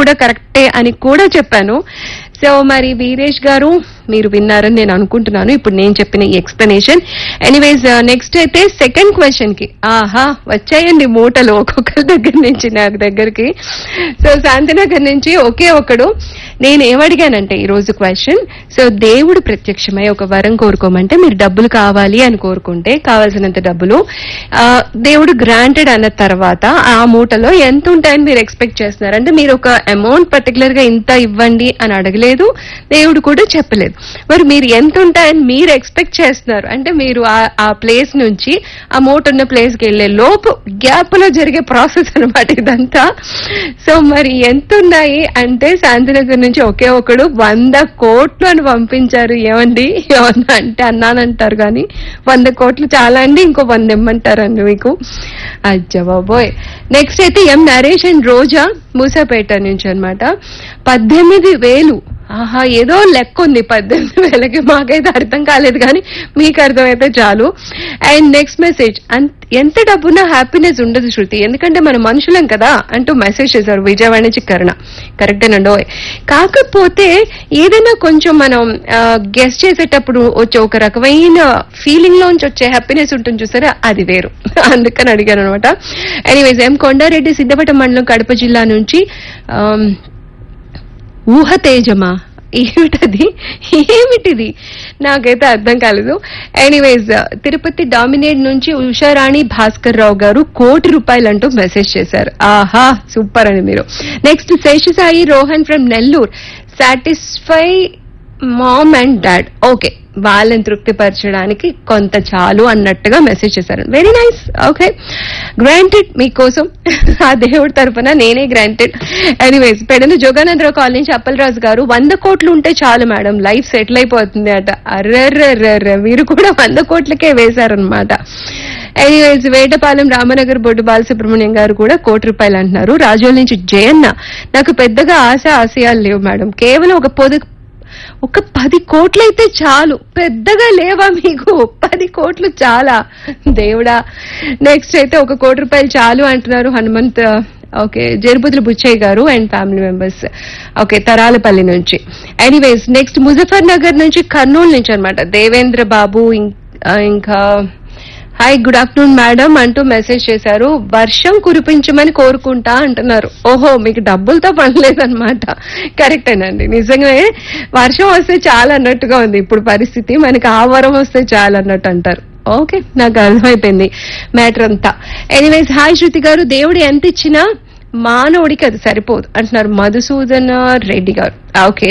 కూడా కరెక్టే అని కూడా చెప్పాను సో మరి వీరేష్ గారు మీరు విన్నారని నేను అనుకుంటున్నాను ఇప్పుడు నేను చెప్పిన ఈ ఎక్స్ప్లెనేషన్ ఎనీవేస్ నెక్స్ట్ అయితే సెకండ్ క్వశ్చన్ కి ఆహా వచ్చాయండి మూటలు ఒక్కొక్కరి దగ్గర నుంచి నాకు దగ్గరికి సో శాంతినగర్ నుంచి ఒకే ఒకడు నేను ఏమడిగానంటే ఈ రోజు క్వశ్చన్ సో దేవుడు ప్రత్యక్షమై ఒక వరం కోరుకోమంటే మీరు డబ్బులు కావాలి అని కోరుకుంటే కావాల్సినంత డబ్బులు ఆ, దేవుడు గ్రాంటెడ్ అన్న తర్వాత ఆ మూటలో ఎంత ఉంటాయని మీరు ఎక్స్పెక్ట్ చేస్తున్నారు అంటే మీరు ఒక అమౌంట్ పర్టికులర్ గా ఇంత ఇవ్వండి అని అడగలేదు దేవుడు కూడా చెప్పలేదు మరి మీరు ఎంత ఉంటాయని మీరు ఎక్స్పెక్ట్ చేస్తున్నారు అంటే మీరు ఆ- ఆ ప్లేస్ నుంచి ఆ మూట ఉన్న ప్లేస్ కి వెళ్లే లోపు గ్యాప్ లో జరిగే ప్రాసెస్ అనమాట ఇదంతా సో మరి ఎంత ఉన్నాయి అంటే శాంతినగర్ నుంచి ఒకే ఒకడు వంద కోట్లు అని పంపించారు ఏమండి ఏమన్నా అంటే అన్నానంటారు కానీ వంద కోట్లు చాలా అండి ఇంకో వంద ఇమ్మంటారండి మీకు అజ్జ బాబోయ్ నెక్స్ట్ అయితే ఎం నరేష్ అండ్ రోజా మూసాపేట నుంచి అన్నమాట పద్దెనిమిది వేలు ఆహా ఏదో లెక్క ఉంది పద్దెనిమిది వేలకి మాకైతే అర్థం కాలేదు కానీ మీకు అర్థమైతే చాలు అండ్ నెక్స్ట్ మెసేజ్ ఎంత డబ్బున్నా హ్యాపీనెస్ ఉండదు శృతి ఎందుకంటే మన మనుషులం కదా అంటూ మెసేజ్ చేశారు విజయవాడ నుంచి కరుణ కరెక్టేనండి ఓయ్. కాకపోతే ఏదైనా కొంచెం మనం గెస్ట్ చేసేటప్పుడు వచ్చే ఒక రకమైన ఫీలింగ్ లోంచి వచ్చే హ్యాపీనెస్ ఉంటుంది చూసారా అది వేరు అందుకని అడిగాను అనమాట ఎనీవేస్ ఎం కొండారెడ్డి సిద్ధపట్ట మండలం కడప జిల్లా నుంచి ఆమ్, ఊహ తేజమా ఏమిటది ఏమిటిది నాకైతే అర్థం కాలేదు ఎనీవేస్ తిరుపతి డామినేట్ నుంచి ఉషారాణి భాస్కర్ రావు గారు కోటి రూపాయలు అంటూ మెసేజ్ చేశారు ఆహా సూపర్ అని మీరు next Seshasai Rohan from Nellore satisfy mom and dad okay వాళ్ళని తృప్తిపరచడానికి కొంత చాలు అన్నట్టుగా మెసేజ్ చేశారు వెరీ నైస్ ఓకే గ్రాంటెడ్ మీకోసం ఆ దేవుడి తరపున నేనే granted anyways Pedana Joganandarao colony నుంచి అప్పలరాజు గారు వంద కోట్లు ఉంటే చాలు మేడం లైఫ్ సెటిల్ అయిపోతుంది అట అర్రర్రర్ర మీరు కూడా వంద కోట్లకే వేశారనమాట ఎనీవేస్ వేటపాలెం రామనగర్ బొడ్డు బాలసుబ్రహ్మణ్యం గారు కూడా కోటి రూపాయలు అంటున్నారు రాజోల నుంచి జయన్న నాకు పెద్దగా ఆశ ఆశయాలు లేవు మేడం కేవలం ఒక పొదు ఒక పది కోట్లయితే చాలు పెద్దగా లేవా మీకు పది కోట్లు చాలా దేవుడా నెక్స్ట్ అయితే ఒక కోటి రూపాయలు చాలు అంటున్నారు Hanumanth okay Jarubuthula Buchaiah garu and family members okay Taralapalli నుంచి ఎనీవేస్ నెక్స్ట్ ముజఫర్ నగర్ నుంచి కర్నూలు నుంచి అన్నమాట దేవేంద్ర బాబు ఇం- ఆ, ఇంకా హాయ్ గుడ్ ఆఫ్టర్నూన్ మేడం అంటూ మెసేజ్ చేశారు వర్షం కురిపించమని కోరుకుంటా అంటున్నారు ఓహో మీకు డబ్బులతో పని లేదనమాట కరెక్టేనండి నిజంగానే వర్షం వస్తే చాలా అన్నట్టుగా ఉంది ఇప్పుడు పరిస్థితి మనకి ఆ వరం వస్తే చాలా అన్నట్టు అంటారు ఓకే నాకు అర్థమైపోయింది మ్యాటర్ అంతా ఎనీవేస్ హాయ్ శృతి గారు దేవుడు ఎంత ఇచ్చినా మానవుడికి అది సరిపోదు అంటున్నారు మధుసూదన్ రెడ్డి గారు ఓకే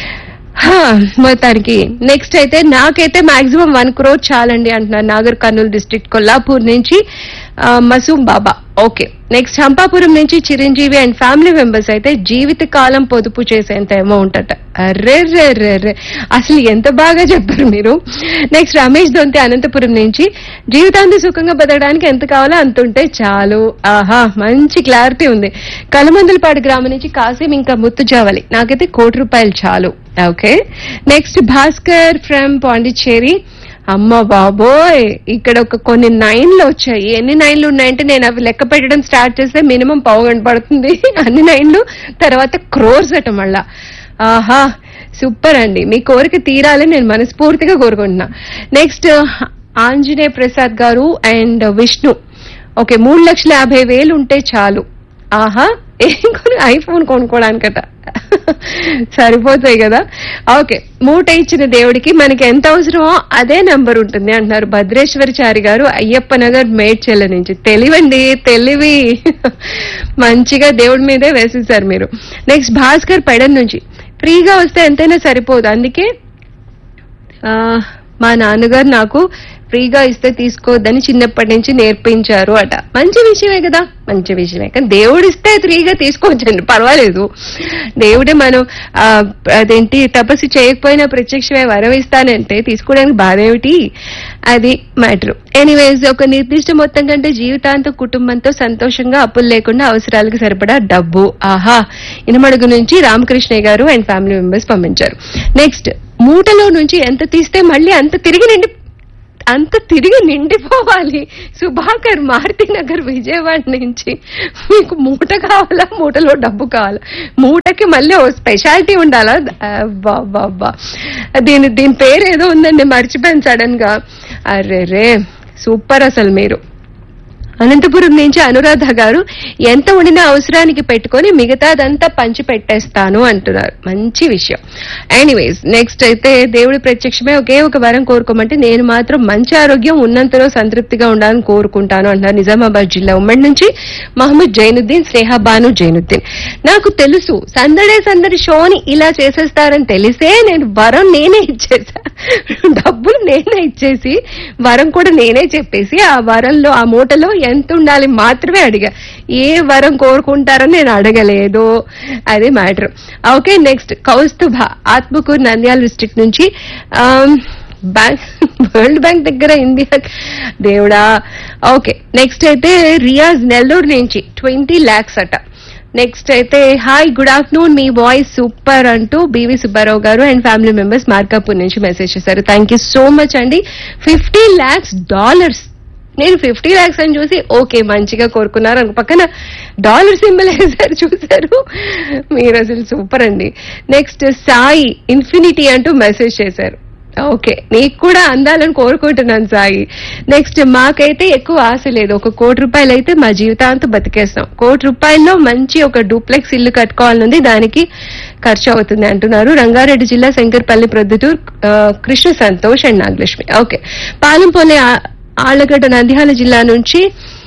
హా, మొత్తానికి నెక్స్ట్ అయితే నాకైతే మాక్సిమం వన్ క్రోర్ చాలండి అంటున్నారు నాగర్ కర్నూలు డిస్ట్రిక్ట్ కొల్లాపూర్ నుంచి ఆ, మసూమ్ బాబా ఓకే నెక్స్ట్ హంపాపురం నుంచి చిరంజీవి అండ్ ఫ్యామిలీ మెంబర్స్ అయితే జీవిత కాలం పొదుపు చేసేంత అమౌంట్ అట అర్రే రే రే రే అసలు ఎంత బాగా చెప్పారు మీరు నెక్స్ట్ రమేష్ దొంతి అనంతపురం నుంచి జీవితాంతి సుఖంగా బతకడానికి ఎంత కావాలో అంత ఉంటే చాలు ఆహా మంచి క్లారిటీ ఉంది కలమందులపాడు గ్రామం నుంచి కాసిం ఇంకా ముత్తు జావలి నాకైతే కోటి రూపాయలు చాలు okay next Bhaskar from Pondicherry అమ్మ బాబోయ్ ఇక్కడ ఒక కొన్ని నైన్లు వచ్చాయి ఎన్ని నైన్లు ఉన్నాయంటే నేను అవి లెక్క పెట్టడం స్టార్ట్ చేస్తే మినిమం పావు గంట పడుతుంది అన్ని నైన్లు తర్వాత క్రోర్స్ అట మళ్ళా ఆహా సూపర్ అండి మీ కోరిక తీరాలని నేను మనస్ఫూర్తిగా కోరుకుంటున్నా నెక్స్ట్ ఆంజనేయ ప్రసాద్ గారు అండ్ విష్ణు ఓకే మూడు లక్షల యాభై వేలు ఉంటే చాలు ఆహా ఏం కొని ఐఫోన్ కొనుక్కోడానికట సరిపోతాయి కదా ఓకే మూట ఇచ్చిన దేవుడికి మనకి ఎంత అవసరమో అదే నంబర్ ఉంటుంది అంటున్నారు భద్రేశ్వరచారి గారు అయ్యప్ప నగర్ మేడ్చెల్ల నుంచి తెలివండి తెలివి మంచిగా దేవుడి మీదే వేసేసారు మీరు నెక్స్ట్ భాస్కర్ పెడన్ నుంచి ఫ్రీగా వస్తే ఎంతైనా సరిపోదు అందుకే ఆ, మా నాన్నగారు నాకు ఫ్రీగా ఇస్తే తీసుకోవద్దని చిన్నప్పటి నుంచి నేర్పించారు అట మంచి విషయమే కదా మంచి విషయమే కానీ దేవుడు ఇస్తే ఫ్రీగా తీసుకోవచ్చండి పర్వాలేదు దేవుడే మనం ఆ, అదేంటి తపస్సు చేయకపోయినా ప్రత్యక్షమే వరం ఇస్తానంటే తీసుకోవడానికి బాధ ఏమిటి అది మ్యాటర్ ఎనీవేస్ ఒక నిర్దిష్ట మొత్తం కంటే జీవితాంతం కుటుంబంతో సంతోషంగా అప్పులు లేకుండా అవసరాలకు సరిపడా డబ్బు ఆహా ఇనమడుగు నుంచి Ramakrishnaiah garu and family members పంపించారు నెక్స్ట్ మూటలో నుంచి ఎంత తీస్తే మళ్ళీ అంత తిరిగి నిండి అంత తిరిగి నిండిపోవాలి సుభాకర్ మారుతి నగర్ విజయవాడ నుంచి మీకు మూట కావాలా మూటలో డబ్బు కావాలా మూటకి మళ్ళీ ఓ స్పెషాలిటీ ఉండాలా అబ్బా, అబ్బా, అబ్బా. దీని దీని పేరు ఏదో ఉందండి మర్చిపోయాను సడన్ గా అరే రే సూపర్ అసలు మీరు అనంతపురం నుంచి అనురాధ గారు ఎంత ఉండినా అవసరానికి పెట్టుకొని మిగతాదంతా పంచి పెట్టేస్తాను అంటున్నారు మంచి విషయం ఎనీవేస్ నెక్స్ట్ అయితే దేవుడి ప్రత్యక్షమే ఒకే ఒక వరం కోరుకోమంటే నేను మాత్రం మంచి ఆరోగ్యం ఉన్నంతలో సంతృప్తిగా ఉండాలని కోరుకుంటాను అంటున్నారు నిజామాబాద్ జిల్లా ఉమ్మడి నుంచి మహమ్మద్ జైనుద్దీన్ స్నేహ బాను జైనుద్దీన్ నాకు తెలుసు సందడే సందడి షోని ఇలా చేసేస్తారని తెలిసే నేను వరం నేనే ఇచ్చేసా డబ్బులు నేనే ఇచ్చేసి వరం కూడా నేనే చెప్పేసి ఆ వరంలో ఆ మూటలో ఎంత ఉండాలి మాత్రమే అడిగా ఏ వరం కోరుకుంటారని నేను అడగలేదు అది matter okay next Kaustubha Atmakur Nandyal district నుంచి ఆమ్, బ్యాంక్ వరల్డ్ బ్యాంక్ దగ్గర ఇండియా దేవుడా ఓకే నెక్స్ట్ అయితే రియాజ్ నెల్లూరు నుంచి ట్వంటీ ల్యాక్స్ అట నెక్స్ట్ అయితే హాయ్ గుడ్ ఆఫ్టర్నూన్ మీ వాయిస్ సూపర్ అంటూ BV Subbarao garu and family members Markapur నుంచి మెసేజ్ చేశారు థ్యాంక్ యూ సో మచ్ అండి ఫిఫ్టీ ల్యాక్స్ డాలర్స్ నేను ఫిఫ్టీ ల్యాక్స్ అని చూసి ఓకే మంచిగా కోరుకున్నారు అనుకో పక్కన డాలర్ సింబల్ వేశారు చూశారు మీరు అసలు సూపర్ అండి నెక్స్ట్ సాయి ఇన్ఫినిటీ అంటూ మెసేజ్ చేశారు ఓకే నీకు కూడా అందాలని కోరుకుంటున్నాను సాయి నెక్స్ట్ మాకైతే ఎక్కువ ఆశ లేదు ఒక కోటి రూపాయలు అయితే మా జీవితాంతం బతికేస్తాం కోటి రూపాయల్లో మంచి ఒక డూప్లెక్స్ ఇల్లు కట్టుకోవాలనుంది దానికి ఖర్చు అవుతుంది అంటున్నారు రంగారెడ్డి జిల్లా శంకర్పల్లి ప్రొద్దుటూర్ ఆ, కృష్ణ సంతోష్ అండ్ నాగలక్ష్మి ఓకే పాలంపోలే ఆ- ఆళ్లగడ్డ నంద్యాల జిల్లా నుంచి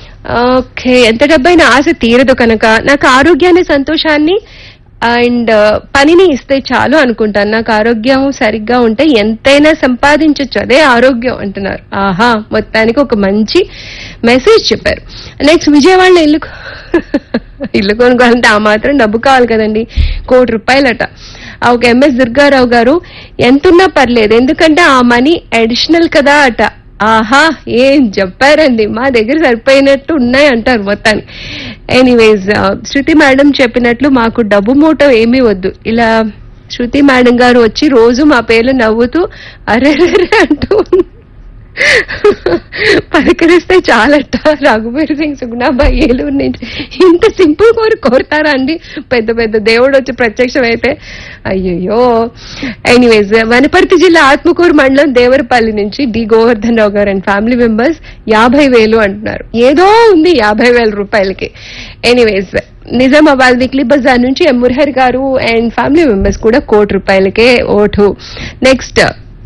ఓకే ఎంత డబ్బైనా ఆశ తీరదు కనుక నాకు ఆరోగ్యాన్ని సంతోషాన్ని అండ్ పనిని ఇస్తే చాలు అనుకుంటాను నాకు ఆరోగ్యం సరిగ్గా ఉంటే ఎంతైనా సంపాదించవచ్చు అదే ఆరోగ్యం అంటున్నారు ఆహా మొత్తానికి ఒక మంచి మెసేజ్ చెప్పారు నెక్స్ట్ విజయవాడలో ఇల్లు కొ- ఇల్లు కొనుక్కోవాలంటే ఆ మాత్రం డబ్బు కావాలి కదండి కోటి రూపాయలట ఆ ఒక ఎంఎస్ దుర్గారావు గారు ఎంతున్నా పర్లేదు ఎందుకంటే ఆ మనీ అడిషనల్ కదా అట ఆహా ఏం చెప్పారండి మా దగ్గర సరిపోయినట్టు ఉన్నాయి అంటారు మొత్తానికి ఎనీవేస్ శృతి మేడం చెప్పినట్లు మాకు డబ్బు మూట ఏమీ వద్దు ఇలా శృతి మేడం గారు వచ్చి రోజు మా పేర్లు నవ్వుతూ అరే అంటూ పలకరిస్తే చాలట రఘువీర్ సింగ్ సుగుణాబాయి ఏలూరు నుంచి ఇంత సింపుల్ కోరి కోరుతారా అండి పెద్ద పెద్ద దేవుడు వచ్చి ప్రత్యక్షం అయితే అయ్యయ్యో ఎనీవేస్ వనపర్తి జిల్లా ఆత్మకూరు మండలం దేవరపల్లి నుంచి డి గోవర్ధన్ రావు గారు అండ్ ఫ్యామిలీ మెంబర్స్ యాభై వేలు అంటున్నారు ఏదో ఉంది యాభై వేల రూపాయలకి ఎనీవేస్ నిజామాబాద్ వీక్లీ బజార్ నుంచి ఎం మురహర్ గారు అండ్ ఫ్యామిలీ మెంబర్స్ కూడా కోటి రూపాయలకే ఓటు నెక్స్ట్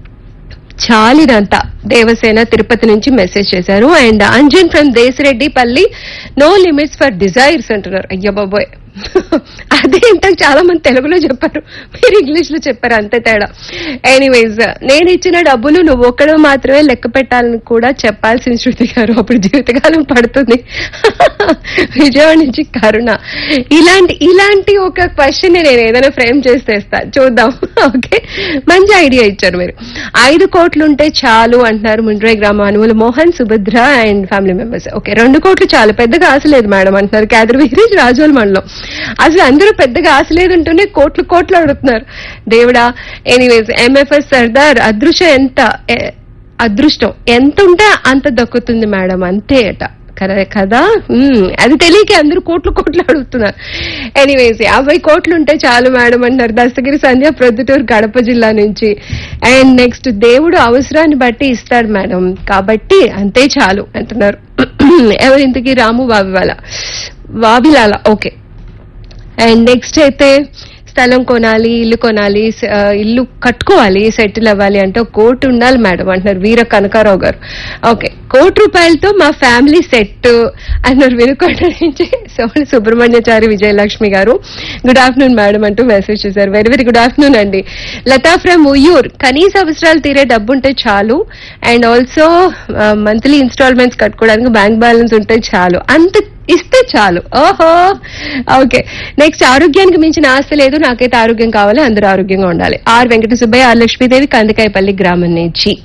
చాలినంత దేవసేన తిరుపతి నుంచి మెసేజ్ చేశారు అండ్ అంజన్ ఫ్రమ్ దేశరెడ్డి పల్లి నో లిమిట్స్ ఫర్ డిజైర్స్ అంటున్నారు అయ్యో బాబోయ్ అదే ఇంతకు చాలా మంది తెలుగులో చెప్పారు మీరు ఇంగ్లీష్ లో చెప్పారు అంతే తేడా ఎనీవేస్ నేను ఇచ్చిన డబ్బులు నువ్వు ఒక్కడు మాత్రమే లెక్క పెట్టాలని కూడా చెప్పాల్సిన శృతి గారు అప్పుడు జీవితకాలం పడుతుంది విజయవాడ నుంచి కరుణ ఇలాంటి ఇలాంటి ఒక క్వశ్చన్ నేను ఏదైనా ఫ్రేమ్ చేసేస్తా చూద్దాం ఓకే మంచి ఐడియా ఇచ్చారు మీరు ఐదు కోట్లు ఉంటే చాలు అంటున్నారు ముండ్రై గ్రామ అనువులు Mohan Subhadra and family members okay రెండు కోట్లు చాలు పెద్దగా ఆశ లేదు మేడం అంటున్నారు క్యాదర్ వీరేజ్ రాజోల్ మండలం అసలు అందరూ పెద్దగా ఆశ లేదంటూనే కోట్లు కోట్లు అడుగుతున్నారు దేవుడా ఎనీవేస్ ఎంఎఫ్ఎస్ సర్దార్ అదృశ్యం ఎంత ఎ- అదృష్టం ఎంత ఉంటే అంత దక్కుతుంది మేడం అంతే అట కదా కదా మ్మ్. అది తెలియక అందరూ కోట్లు కోట్లు అడుగుతున్నారు ఎనీవేస్ యాభై కోట్లు ఉంటే చాలు మేడం అంటారు దస్తగిరి సంధ్య ప్రొద్దుటూరు కడప జిల్లా నుంచి అండ్ నెక్స్ట్ దేవుడు అవసరాన్ని బట్టి ఇస్తాడు మేడం కాబట్టి అంతే చాలు అంటున్నారు ఎవరు ఇంతకీ రాము వావివాల వావిలాల ఓకే అండ్ నెక్స్ట్ అయితే స్థలం కొనాలి ఇల్లు కొనాలి స- ఆ, ఇల్లు కట్టుకోవాలి సెటిల్ అవ్వాలి అంటే ఒక కోటి ఉండాలి మేడం అంటున్నారు వీర కనకారావు గారు ఓకే కోటి రూపాయలతో మా ఫ్యామిలీ సెట్ అన్నారు వినుకొండ నుంచి Somany Subrahmanyachari Vijayalakshmi garu good afternoon madam అంటూ మెసేజ్ చేశారు వెరీ వెరీ గుడ్ ఆఫ్టర్నూన్ అండి లతా ఫ్రమ్ ఉయ్యూర్ కనీస అవసరాలు తీరే డబ్బు ఉంటే చాలు అండ్ ఆల్సో మంత్లీ ఇన్స్టాల్మెంట్స్ కట్టుకోవడానికి బ్యాంక్ బ్యాలెన్స్ ఉంటే చాలు అంత ఇస్తే చాలు ఓహో ఓకే నెక్స్ట్ ఆరోగ్యానికి మించిన ఆస్తి లేదు నాకైతే ఆరోగ్యం కావాలి అందరూ ఆరోగ్యంగా ఉండాలి ఆర్ వెంకట సుబ్బయ్య ఆర్ లక్ష్మీదేవి కందికాయపల్లి గ్రామం నుంచి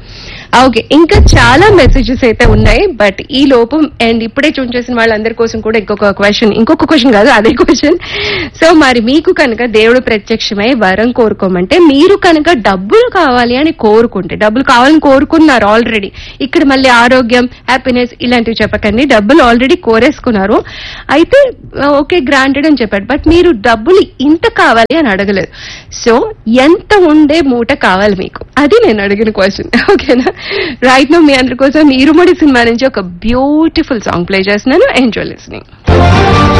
ఓకే ఇంకా చాలా మెసేజెస్ అయితే ఉన్నాయి బట్ ఈ లోపం అండ్ ఇప్పుడే చూన్ చేసిన వాళ్ళందరి కోసం కూడా ఇంకొక క్వశ్చన్ ఇంకొక క్వశ్చన్ కాదు అదే క్వశ్చన్ సో మరి మీకు కనుక దేవుడు ప్రత్యక్షమై వరం కోరుకోమంటే మీరు కనుక డబ్బులు కావాలి అని కోరుకుంటే డబ్బులు కావాలని కోరుకున్నారు ఆల్రెడీ ఇక్కడ మళ్ళీ ఆరోగ్యం హ్యాపీనెస్ ఇలాంటివి చెప్పకండి డబ్బులు ఆల్రెడీ కోరేసుకున్నారు అయితే ఓకే గ్రాంటెడ్ అని చెప్పాడు బట్ మీరు డబ్బులు ఇంత కావాలి అని అడగలేదు సో ఎంత ఉండే మూట కావాలి మీకు అది నేను అడిగిన క్వశ్చన్ ఓకేనా రైట్ నో మీ అందరి కోసం ఈరుమడి సినిమా నుంచి ఒక బ్యూటిఫుల్ సాంగ్ ప్లే చేస్తున్నాను ఎంజాయ్ లిస్నింగ్